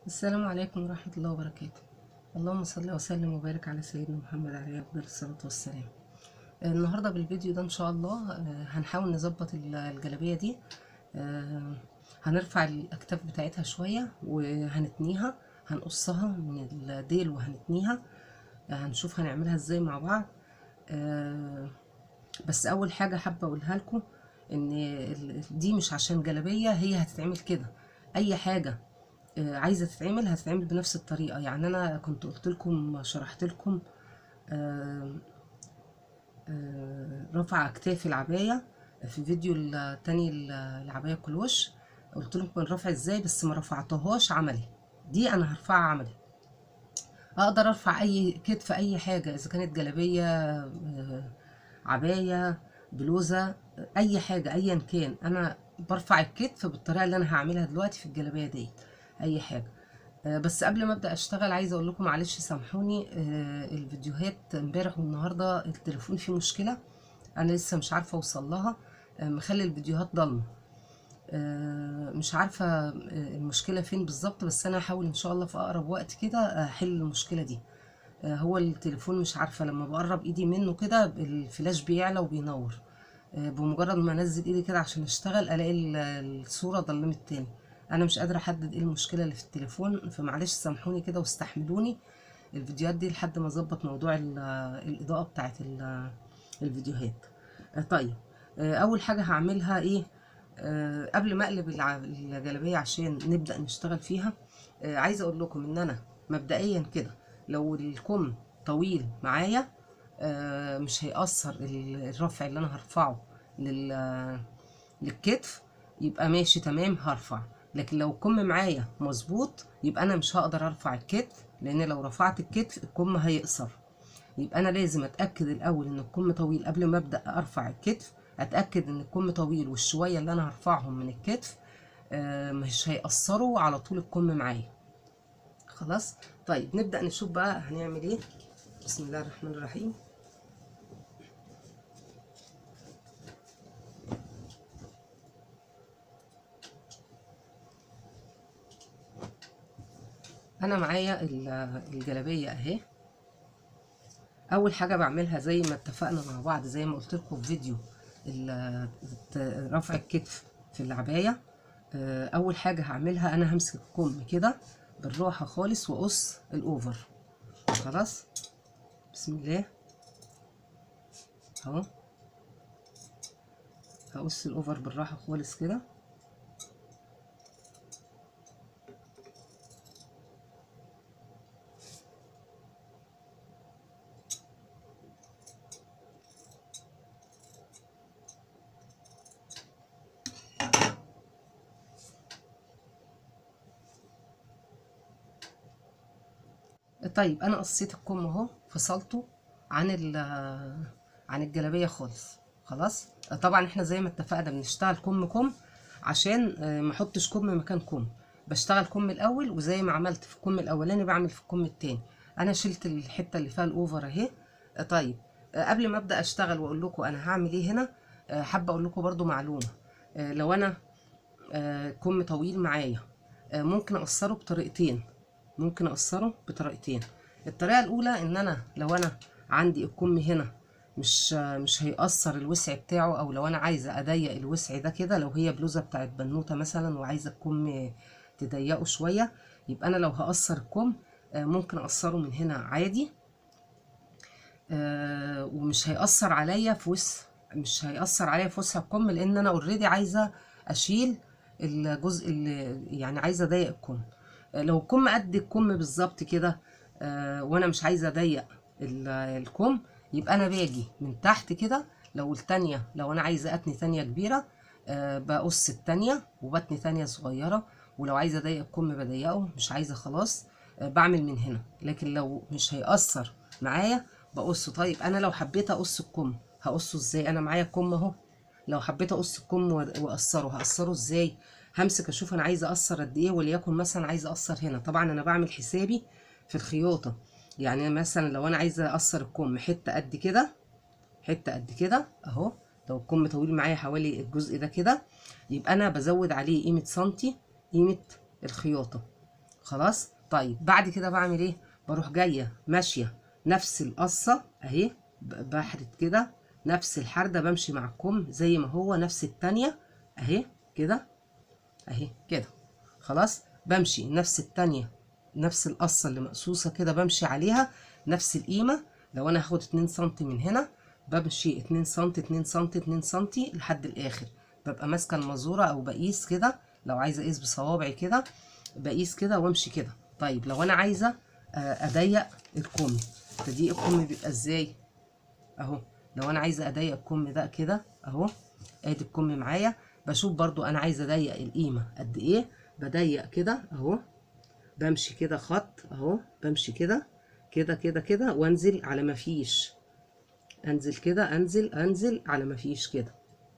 السلام عليكم ورحمة الله وبركاته اللهم صل وسلم وبارك على سيدنا محمد عليه أفضل الصلاة والسلام آه، النهاردة بالفيديو ده إن شاء الله آه، هنحاول نظبط ال- الجلابية دي آه، هنرفع الأكتاف بتاعتها شوية وهنتنيها هنقصها من الديل وهنتنيها آه، هنشوف هنعملها ازاي مع بعض آه، بس أول حاجة حابة أقولها لكم إن ال- دي مش عشان جلابية هي هتتعمل كده أي حاجة آه، عايزه تتعمل هتتعمل بنفس الطريقه يعني انا كنت قلت لكم شرحت لكم آه، آه، رفع اكتاف العبايه في فيديو التاني ال- العبايه كلوش قلت لكم الرفع ازاي بس ما رفعتهاش عملي دي انا هرفعها عملي اقدر ارفع اي كتف اي حاجه اذا كانت جلابيه آه، عبايه بلوزه اي حاجه ايا كان انا برفع الكتف بالطريقه اللي انا هعملها دلوقتي في الجلابيه ديت اي حاجه آه، بس قبل ما ابدا اشتغل عايزه اقول لكم معلش سامحوني آه، الفيديوهات امبارح والنهارده التليفون فيه مشكله انا لسه مش عارفه اوصل لها آه، مخلي الفيديوهات ضلمه آه، مش عارفه آه، المشكله فين بالظبط بس انا هحاول ان شاء الله في اقرب وقت كده احل المشكله دي آه، هو التليفون مش عارفه لما بقرب ايدي منه كده الفلاش بيعلى وبينور آه، بمجرد ما انزل ايدي كده عشان اشتغل الاقي ال- الصوره ضلمت تاني انا مش قادره احدد ايه المشكله اللي في التليفون فمعلش سامحوني كده واستحملوني الفيديوهات دي لحد ما اظبط موضوع ال- الاضاءه بتاعت ال- الفيديوهات آه، طيب آه، اول حاجه هعملها ايه آه، قبل ما اقلب الع- الجلابيه عشان نبدا نشتغل فيها آه، عايزه اقول لكم ان انا مبدئيا كده لو الكم طويل معايا آه، مش هيأثر ال- الرفع اللي انا هرفعه لل للكتف يبقى ماشي تمام هرفع لكن لو الكم معايا مظبوط يبقى انا مش هقدر ارفع الكتف لان لو رفعت الكتف الكم هيقصر يبقى انا لازم اتاكد الاول ان الكم طويل قبل ما ابدا ارفع الكتف اتاكد ان الكم طويل والشويه اللي انا هرفعهم من الكتف آه، مش هيأثروا على طول الكم معايا خلاص طيب نبدا نشوف بقى هنعمل ايه بسم الله الرحمن الرحيم انا معايا ال- الجلابيه اهي اول حاجه بعملها زي ما اتفقنا مع بعض زي ما قلت لكم في فيديو ال- الت- رفع الكتف في العبايه آه، اول حاجه هعملها انا همسك الكم كده بالراحه خالص واقص الاوفر خلاص بسم الله اهو هقص الاوفر بالراحه خالص كده طيب انا قصيت الكم اهو فصلته عن ال عن الجلابيه خالص خلاص طبعا احنا زي ما اتفقنا بنشتغل كم كم عشان آه، ما احطش كم مكان كم بشتغل كم الاول وزي ما عملت في الكم الاولاني بعمل في الكم التاني انا شلت الحته اللي فيها الاوفر اهي آه، طيب آه، قبل ما ابدا اشتغل واقول لكم انا هعمل ايه هنا آه، حابه اقول لكم برضو معلومه آه، لو انا آه، كم طويل معايا آه، ممكن اقصره بطريقتين ممكن اقصره بطريقتين الطريقه الاولى ان انا لو انا عندي الكم هنا مش آه، مش هيأثر الوسع بتاعه او لو انا عايزه اضيق الوسع ده كده لو هي بلوزه بتاعت بنوته مثلا وعايزه الكم تضيقه شويه يبقى انا لو هقصر الكم آه، ممكن اقصره من هنا عادي آه، ومش هيأثر عليا في وسع مش هيأثر عليا في وسع الكم لأن أنا اوريدي عايزة أشيل الجزء اللي يعني عايزة أضيق الكم آه، لو الكم قد الكم بالظبط كده آه، وأنا مش عايزة أضيق ال- الكم يبقى أنا باجي من تحت كده لو التانية لو أنا عايزة أتني تانية كبيرة آه، بقص التانية وبتني تانية صغيرة ولو عايزة أضيق الكم بضيقه مش عايزة خلاص آه، بعمل من هنا لكن لو مش هيأثر معايا بقصه طيب انا لو حبيت اقص الكم هقصه ازاي انا معايا الكم اهو لو حبيت اقص الكم و- واقصره هقصره ازاي همسك اشوف انا عايزه اقصر قد ايه وليكن مثلا عايزه اقصر هنا طبعا انا بعمل حسابي في الخياطه يعني مثلا لو انا عايزه اقصر الكم حته قد كده حته قد كده اهو لو الكم طويل معايا حوالي الجزء ده كده يبقى انا بزود عليه قيمه سنتي قيمه الخياطه خلاص طيب بعد كده بعمل ايه بروح جايه ماشيه نفس القصه اهي ب- بحرد كده نفس الحرده بمشي مع الكم زي ما هو نفس التانية اهي كده اهي كده خلاص بمشي نفس التانية نفس القصة اللي مقصوصة كده بمشي عليها نفس القيمة لو انا هاخد اتنين سنتي من هنا بمشي اتنين سنتي اتنين سنتي اتنين سنتي لحد الاخر ببقى ماسكة المزورة او بقيس كده لو عايزة اقيس بصوابعي كده بقيس كده وامشي كده طيب لو انا عايزة آه، اضيق الكم تضييق الكم بيبقى ازاي اهو لو انا عايزه اضيق الكم ده كده اهو ادي الكم معايا بشوف برضو انا عايزه اضيق القيمه قد ايه بضيق كده اهو بمشي كده خط اهو بمشي كده كده كده كده وانزل على ما فيش انزل كده انزل انزل على ما فيش كده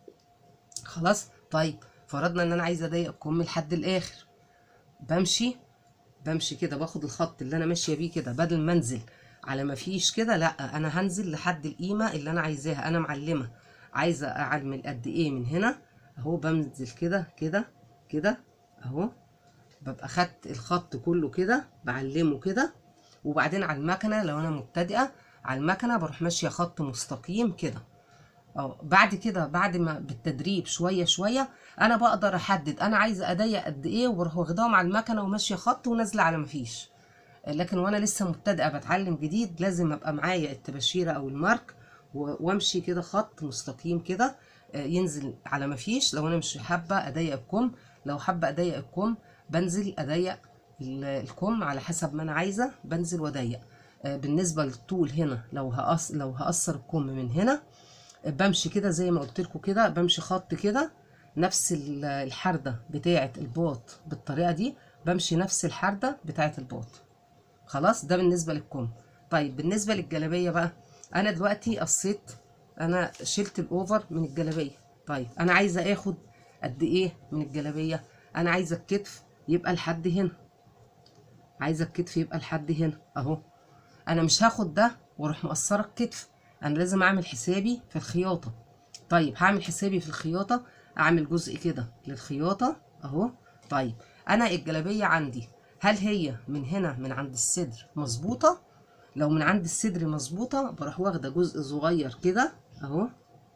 خلاص طيب فرضنا ان انا عايزه اضيق الكم لحد الاخر بمشي بمشي كده باخد الخط اللي انا ماشيه بيه كده بدل ما انزل على ما فيش كده لا انا هنزل لحد القيمه اللي انا عايزاها انا معلمه عايزه اعمل قد ايه من هنا اهو بنزل كده كده كده اهو ببقى خدت الخط كله كده بعلمه كده وبعدين على المكنه لو انا مبتدئه على المكنه بروح ماشيه خط مستقيم كده اه بعد كده بعد ما بالتدريب شويه شويه انا بقدر احدد انا عايزه اضيق قد ايه وبروح واخداهم على المكنه وماشيه خط ونازله على ما فيش لكن وانا لسه مبتدئه بتعلم جديد لازم ابقى معايا التباشيره او المارك و- وامشي كده خط مستقيم كده آه، ينزل على ما فيش لو انا مش حابه اضيق الكم لو حابه اضيق الكم بنزل اضيق ال- الكم على حسب ما انا عايزه بنزل واضيق آه، بالنسبه للطول هنا لو هقص لو هقصر الكم من هنا آه، بمشي كده زي ما قلت لكم كده بمشي خط كده نفس ال- الحرده بتاعه الباط بالطريقه دي بمشي نفس الحرده بتاعه الباط خلاص ده بالنسبه للكم طيب بالنسبه للجلابيه بقى انا دلوقتي قصيت انا شلت الاوفر من الجلابيه طيب انا عايزه اخد قد ايه من الجلابيه انا عايزه الكتف يبقى لحد هنا عايزه الكتف يبقى لحد هنا اهو انا مش هاخد ده واروح مقصره الكتف انا لازم اعمل حسابي في الخياطه طيب هعمل حسابي في الخياطه اعمل جزء كده للخياطه اهو طيب انا الجلابيه عندي هل هي من هنا من عند الصدر مظبوطه لو من عند الصدر مظبوطه بروح واخده جزء صغير كده اهو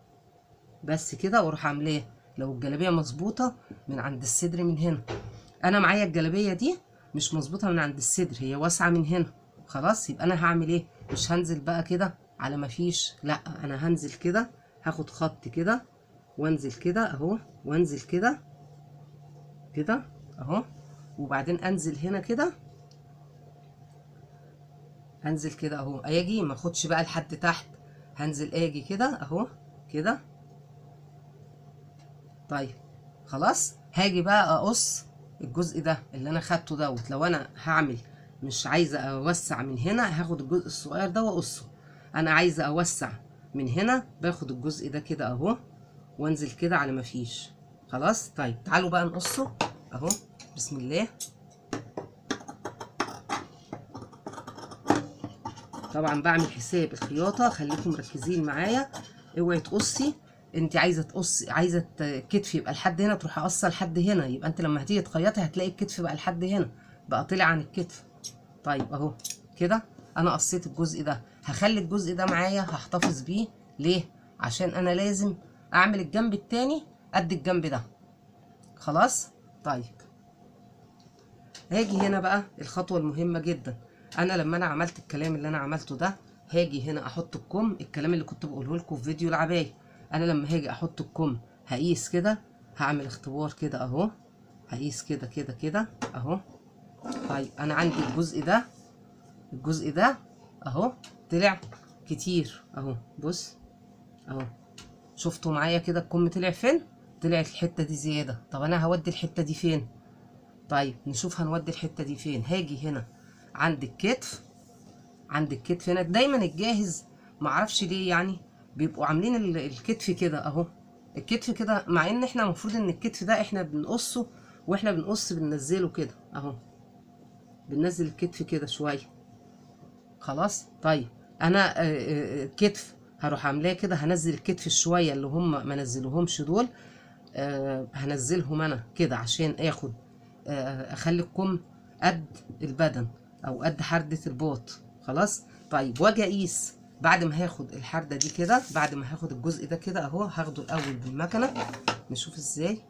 بس كده واروح عاملاه لو الجلابيه مظبوطه من عند الصدر من هنا انا معايا الجلابيه دي مش مظبوطه من عند الصدر هي واسعه من هنا خلاص يبقى انا هعمل ايه مش هنزل بقى كده على ما فيش لا انا هنزل كده هاخد خط كده وانزل كده اهو وانزل كده كده اهو وبعدين انزل هنا كده هنزل كده اهو اجي ما اخدش بقى لحد تحت هنزل اجي كده اهو كده طيب خلاص هاجي بقى اقص الجزء ده اللي انا خدته دوت لو انا هعمل مش عايزه اوسع من هنا هاخد الجزء الصغير ده واقصه انا عايزه اوسع من هنا باخد الجزء ده كده اهو وانزل كده على ما فيش خلاص طيب تعالوا بقى نقصه اهو بسم الله طبعا بعمل حساب الخياطه خليكم مركزين معايا اوعي تقصي انت عايزه تقصي عايزه ت- الكتف يبقى لحد هنا تروحي قصه لحد هنا يبقى انت لما هتيجي تخيطي هتلاقي الكتف بقى لحد هنا بقى طلع عن الكتف طيب اهو كده انا قصيت الجزء ده هخلي الجزء ده معايا هحتفظ بيه ليه عشان انا لازم اعمل الجنب التاني قد الجنب ده خلاص طيب هاجي هنا بقى الخطوة المهمة جدا أنا لما أنا عملت الكلام اللي أنا عملته ده هاجي هنا أحط الكم الكلام اللي كنت بقوله لكم في فيديو العباية أنا لما هاجي أحط الكم هقيس كده هعمل اختبار كده أهو هقيس كده كده كده أهو طيب أنا عندي الجزء ده الجزء ده أهو طلع كتير أهو بص أهو شفتوا معايا كده الكم طلع فين طلعت الحتة دي زيادة طب أنا هودي الحتة دي فين طيب نشوف هنودي الحته دي فين هاجي هنا عند الكتف عند الكتف هنا دايما الجاهز معرفش ليه يعني بيبقوا عاملين ال- الكتف كده اهو الكتف كده مع ان احنا المفروض ان الكتف ده احنا بنقصه واحنا بنقص بننزله كده اهو بننزل الكتف كده شويه خلاص طيب انا آه، آه، آه، كتف هروح عاملاه كده هنزل الكتف شويه اللي هم ما نزلوهمش دول آه، هنزلهم انا كده عشان اخد آه، اخلي الكم قد البدن او قد حردة الباط خلاص طيب واجي اقيس بعد ما هاخد الحردة دي كده بعد ما هاخد الجزء ده كده اهو هاخده الاول بالمكنة نشوف ازاي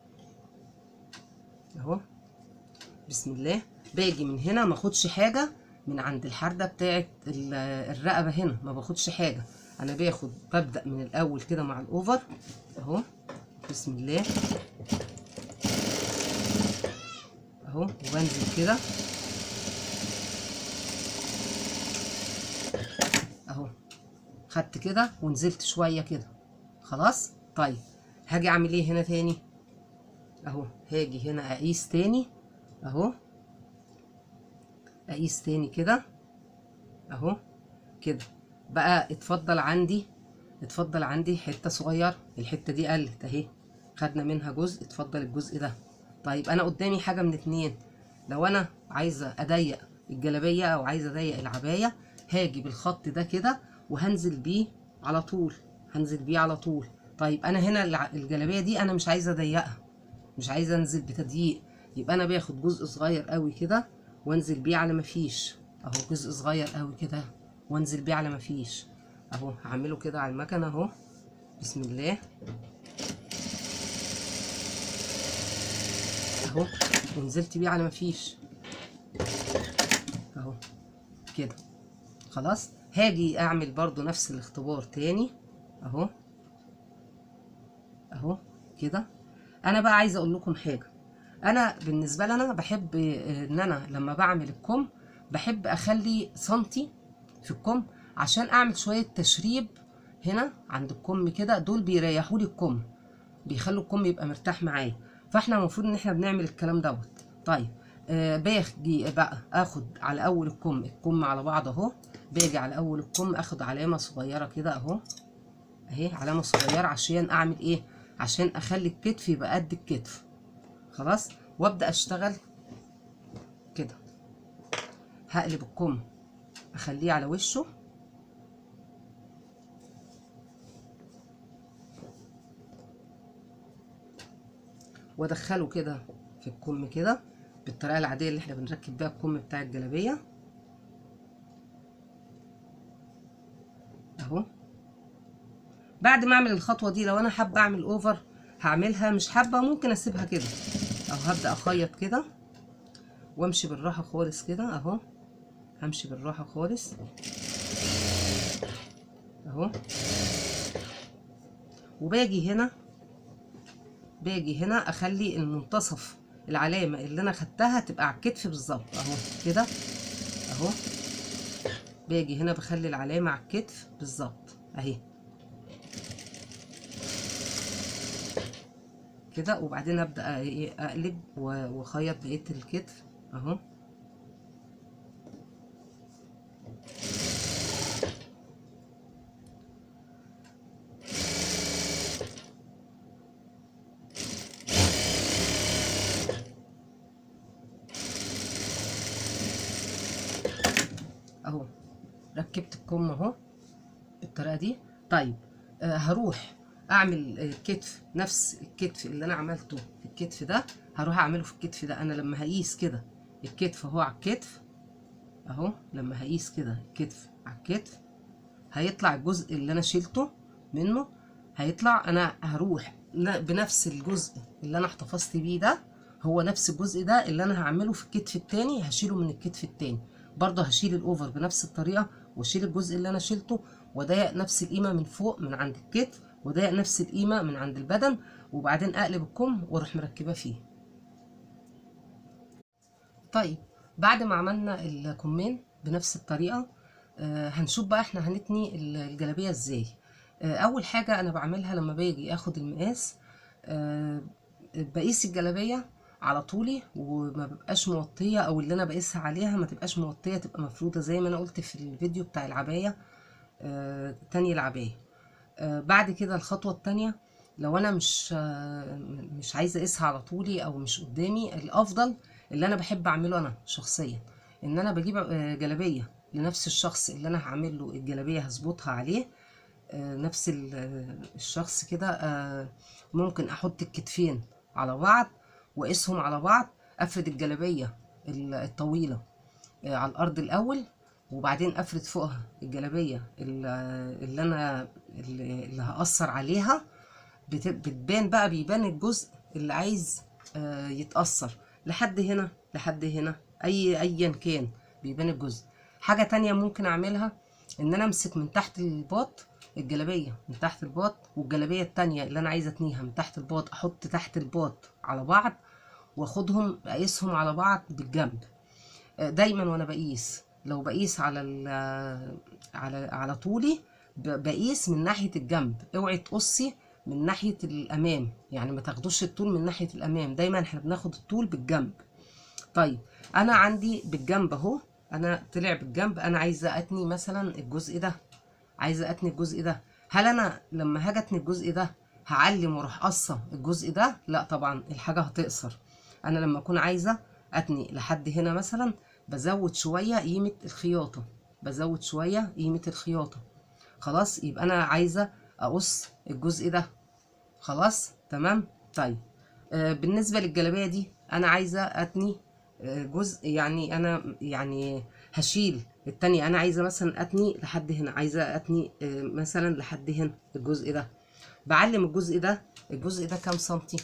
اهو بسم الله باجي من هنا ما اخدش حاجة من عند الحردة بتاعت ال- الرقبة هنا ما باخدش حاجة انا باخد ببدأ من الاول كده مع الاوفر اهو بسم الله اهو وبنزل كده اهو خدت كده ونزلت شويه كده خلاص طيب هاجي اعمل ايه هنا تاني اهو هاجي هنا اقيس تاني اهو اقيس تاني كده اهو كده بقى اتفضل عندي اتفضل عندي حته صغيره الحته دي قلت اهي خدنا منها جزء اتفضل الجزء ده طيب انا قدامي حاجه من اتنين لو انا عايزه اضيق الجلابيه او عايزه اضيق العبايه هاجي بالخط ده كده وهنزل بيه على طول هنزل بيه على طول طيب انا هنا الع- الجلابيه دي انا مش عايزه اضيقها مش عايزه انزل بتضييق يبقى انا باخد جزء صغير قوي كده وانزل بيه على مفيش اهو جزء صغير قوي كده وانزل بيه على مفيش اهو هعمله كده على المكنه اهو بسم الله اهو ونزلت بيه على مفيش اهو كده خلاص هاجي اعمل برضو نفس الاختبار تاني اهو اهو كده انا بقى عايزه اقول لكم حاجه انا بالنسبه لي انا بحب آه، ان انا لما بعمل الكم بحب اخلي سنتي في الكم عشان اعمل شويه تشريب هنا عند الكم كده دول بيريحوا لي الكم بيخلوا الكم يبقى مرتاح معايا فاحنا المفروض ان احنا بنعمل الكلام دوت طيب آه باجي بقى اخد على اول الكم الكم على بعض اهو باجي على اول الكم اخد علامه صغيره كده اهو اهي علامه صغيره عشان اعمل ايه عشان اخلي الكتف يبقى قد الكتف خلاص وابدا اشتغل كده هقلب الكم اخليه على وشه وادخله كده في الكم كده بالطريقه العاديه اللي احنا بنركب بيها الكم بتاع الجلابيه اهو بعد ما اعمل الخطوه دي لو انا حابه اعمل اوفر هعملها مش حابه ممكن اسيبها كده او هبدا اخيط كده وامشي بالراحه خالص كده اهو همشي بالراحه خالص اهو وباجي هنا باجي هنا اخلي المنتصف العلامه اللي انا خدتها تبقى على الكتف بالظبط اهو كده اهو باجي هنا بخلي العلامه على الكتف بالظبط اهي كده وبعدين ابدا ايه اقلب و- واخيط بقيه الكتف اهو اهو ركبت الكم اهو بالطريقه دي طيب آه هروح اعمل آه، كتف نفس الكتف اللي انا عملته في الكتف ده هروح اعمله في الكتف ده انا لما هقيس كده الكتف اهو على الكتف اهو لما هقيس كده الكتف على الكتف هيطلع الجزء اللي انا شيلته منه هيطلع انا هروح ن- بنفس الجزء اللي انا احتفظت بيه ده هو نفس الجزء ده اللي انا هعمله في الكتف التاني هشيله من الكتف التاني برضه هشيل الاوفر بنفس الطريقه واشيل الجزء اللي انا شيلته واضيق نفس القيمه من فوق من عند الكتف واضيق نفس القيمه من عند البدن وبعدين اقلب الكم واروح مركباه فيه طيب بعد ما عملنا الكمين بنفس الطريقة آه هنشوف بقى احنا هنتني ال- الجلابية ازاي آه اول حاجة انا بعملها لما باجي اخد المقاس آه بقيس الجلابية على طولي وما ببقاش موطية او اللي انا بقيسها عليها ما تبقاش موطية تبقى مفرودة زي ما انا قلت في الفيديو بتاع العباية آه تاني العباية آه بعد كده الخطوة التانية لو انا مش آه مش عايزة اقيسها على طولي او مش قدامي الافضل اللي انا بحب اعمله انا شخصيا ان انا بجيب آه، جلابيه لنفس الشخص اللي انا هعمل له الجلابيه هظبطها عليه آه، نفس ال- آه، الشخص كده آه، ممكن احط الكتفين على بعض واقيسهم على بعض افرد الجلابيه ال- الطويله آه، على الارض الاول وبعدين افرد فوقها الجلابيه ال- اللي انا اللي اللي هاثر عليها بت- بتبان بقى بيبان الجزء اللي عايز آه، يتأثر لحد هنا لحد هنا اي ايا كان بيبان الجزء حاجة تانية ممكن اعملها ان انا امسك من تحت الباط الجلابية من تحت الباط والجلابية التانية اللي انا عايزة اتنيها من تحت الباط احط تحت الباط على بعض واخدهم اقيسهم على بعض بالجنب آه، دايما وانا بقيس لو بقيس على ال- على على طولي ب- بقيس من ناحية الجنب اوعي تقصي من ناحية الامام يعني ما تاخدوش الطول من ناحية الامام دايما احنا بناخد الطول بالجنب طيب انا عندي بالجنب اهو انا طلع بالجنب انا عايزة اتني مثلا الجزء ده عايزة اتني الجزء ده هل انا لما هاجي اتني الجزء ده هعلم واروح قصة الجزء ده لا طبعا الحاجة هتقصر انا لما اكون عايزة اتني لحد هنا مثلا بزود شوية قيمة الخياطة بزود شوية قيمة الخياطة خلاص يبقى انا عايزة اقص الجزء ده خلاص تمام طيب آه بالنسبة للجلابية دي انا عايزة اتني آه جزء يعني انا يعني هشيل التانية انا عايزة مثلا اتني لحد هنا عايزة اتني آه مثلا لحد هنا الجزء ده بعلم الجزء ده الجزء ده كام سنتي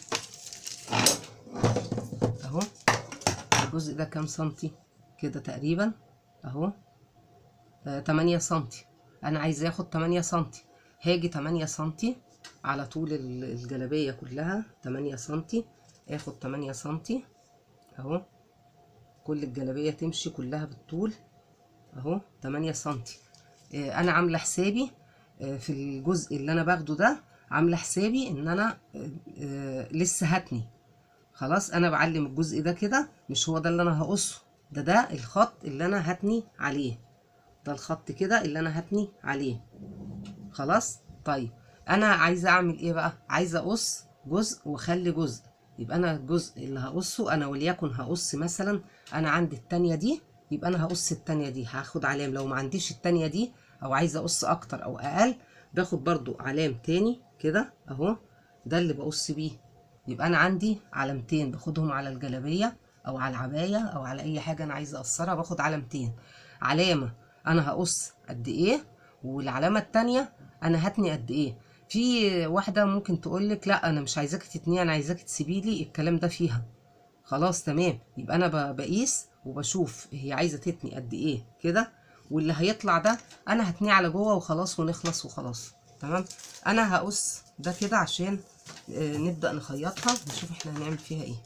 اهو الجزء ده كام سنتي كده تقريبا اهو آه 8 سنتي انا عايزه ياخد 8 سنتي هاجي 8 سنتي على طول ال- الجلابيه كلها 8 سنتي اخد 8 سنتي اهو كل الجلابيه تمشي كلها بالطول اهو 8 سنتي آه، انا عامله حسابي آه، في الجزء اللي انا باخده ده عامله حسابي ان انا آه، آه، لسه هتني خلاص انا بعلم الجزء ده كده مش هو ده اللي انا هقصه ده ده الخط اللي انا هتني عليه ده الخط كده اللي انا هتني عليه خلاص طيب انا عايزه اعمل ايه بقى عايزه اقص جزء واخلي جزء يبقى انا الجزء اللي هقصه انا وليكن هقص مثلا انا عندي التانية دي يبقى انا هقص التانية دي هاخد علام لو ما عنديش التانية دي او عايزه اقص اكتر او اقل باخد برضو علام تاني كده اهو ده اللي بقص بيه يبقى انا عندي علامتين باخدهم على الجلابيه او على العبايه او على اي حاجه انا عايزه اقصرها باخد علامتين علامه انا هقص قد ايه والعلامه التانية انا هتني قد ايه في واحده ممكن تقولك لا انا مش عايزاك تتني انا عايزاك تسيبي لي الكلام ده فيها خلاص تمام يبقى انا ب- بقيس وبشوف هي عايزه تتني قد ايه كده واللي هيطلع ده انا هتنيه على جوه وخلاص ونخلص وخلاص تمام انا هقص ده كده عشان آه، نبدا نخيطها نشوف احنا هنعمل فيها ايه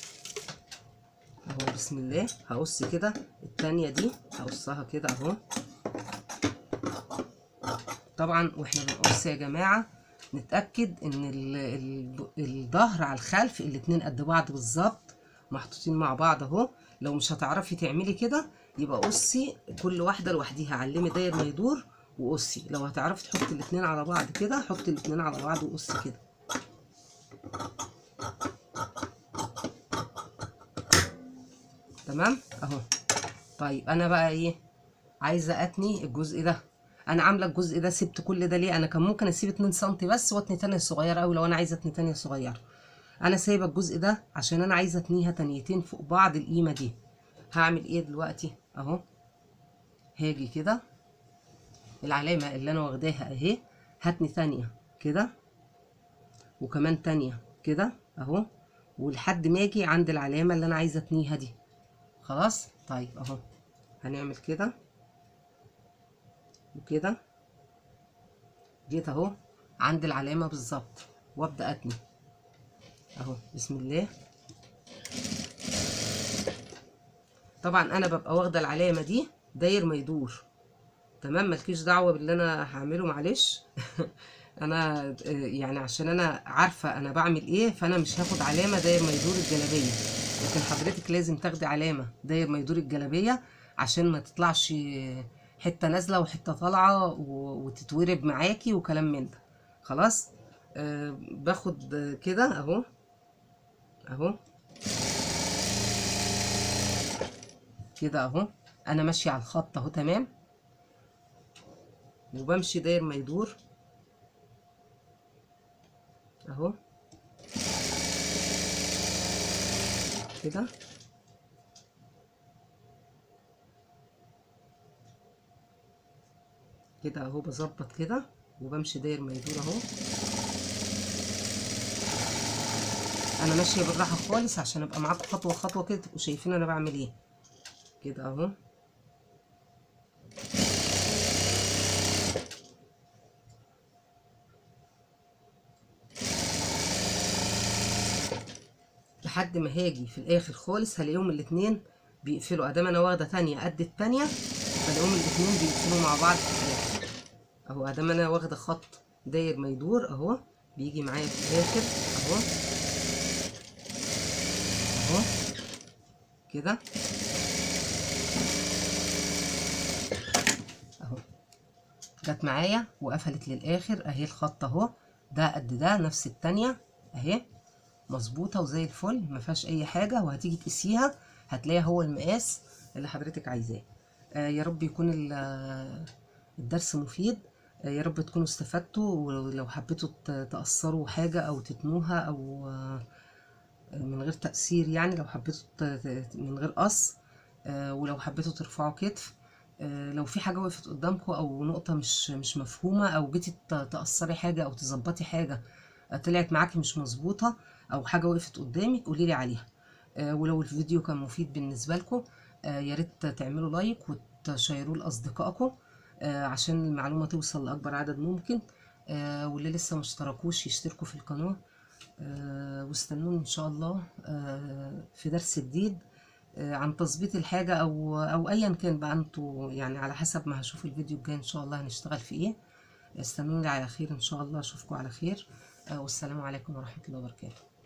اهو بسم الله هقص كده التانية دي هقصها كده اهو طبعا واحنا بنقص يا جماعة نتأكد ان ال- ال- الظهر على الخلف الاتنين قد بعض بالظبط محطوطين مع بعض اهو لو مش هتعرفي تعملي كده يبقى قصي كل واحدة لوحديها علمي داير ما يدور وقصي لو هتعرفي تحطي الاتنين على بعض كده حطي الاتنين على بعض وقصي كده تمام اهو طيب انا بقى ايه عايزه اتني الجزء ده انا عامله الجزء ده سبت كل ده ليه انا كان ممكن اسيب 2 سم بس واتني تانية صغيره قوي لو انا عايزه اتني تانية صغيره انا سايبه الجزء ده عشان انا عايزه اتنيها تانيتين فوق بعض القيمه دي هعمل ايه دلوقتي اهو هاجي كده العلامه اللي انا واخداها اهي هاتني تانية كده وكمان تانية كده اهو ولحد ما اجي عند العلامه اللي انا عايزه اتنيها دي خلاص طيب اهو هنعمل كده وكده جيت اهو عند العلامه بالظبط وابدا اتني اهو بسم الله طبعا انا ببقى واخده العلامه دي داير ما يدور تمام مالكيش دعوه باللي انا هعمله معلش انا آه، يعني عشان انا عارفه انا بعمل ايه فانا مش هاخد علامه داير ما يدور الجلابيه لكن حضرتك لازم تاخدي علامه داير ما يدور الجلابيه عشان ما تطلعش حته نازله وحته طالعه و- وتتورب معاكي وكلام من ده خلاص آه باخد آه، كده اهو اهو كده اهو انا ماشيه على الخط اهو تمام وبمشي داير ما يدور اهو كده كده اهو بظبط كده وبمشي داير ما يدور اهو انا ماشيه بالراحه خالص عشان ابقى معاكم خطوه خطوه كده تبقوا شايفين انا بعمل ايه كده اهو لحد ما هاجي في الاخر خالص هلاقيهم الاتنين بيقفلوا ادام انا واخده تانية قد التانية بلاقيهم الاتنين بيقفلوا مع بعض في الاخر اهو ادام انا واخده خط داير ما يدور اهو بيجي معايا في الاخر اهو اهو كده اهو جت معايا وقفلت للاخر اهي الخط اهو ده قد ده نفس التانية اهي مظبوطه وزي الفل ما فيهاش اي حاجه وهتيجي تقيسيها هتلاقيها هو المقاس اللي حضرتك عايزاه آه يا رب يكون ال- آه، الدرس مفيد آه يا رب تكونوا استفدتوا ولو حبيتوا ت- تأثروا حاجة أو تتنوها أو آه من غير تأثير يعني لو حبيتوا ت- ت- من غير قص آه ولو حبيتوا ترفعوا كتف آه لو في حاجة وقفت قدامكم أو نقطة مش مش مفهومة أو جيتي ت- تأثري حاجة أو تظبطي حاجة آه، طلعت معاكي مش مظبوطة أو حاجة وقفت قدامك قوليلي عليها آه، ولو الفيديو كان مفيد بالنسبة لكم آه، يا ريت تعملوا لايك وتشيروه لأصدقائكم آه، عشان المعلومة توصل لأكبر عدد ممكن آه، واللي لسه مشتركوش يشتركوا في القناة آه، واستنوني إن شاء الله آه، في درس جديد آه، عن تظبيط الحاجة أو أو أيا كان بقى انتوا يعني على حسب ما هشوف الفيديو الجاي إن شاء الله هنشتغل في إيه استنوني على خير إن شاء الله أشوفكم على خير آه، والسلام عليكم ورحمة الله وبركاته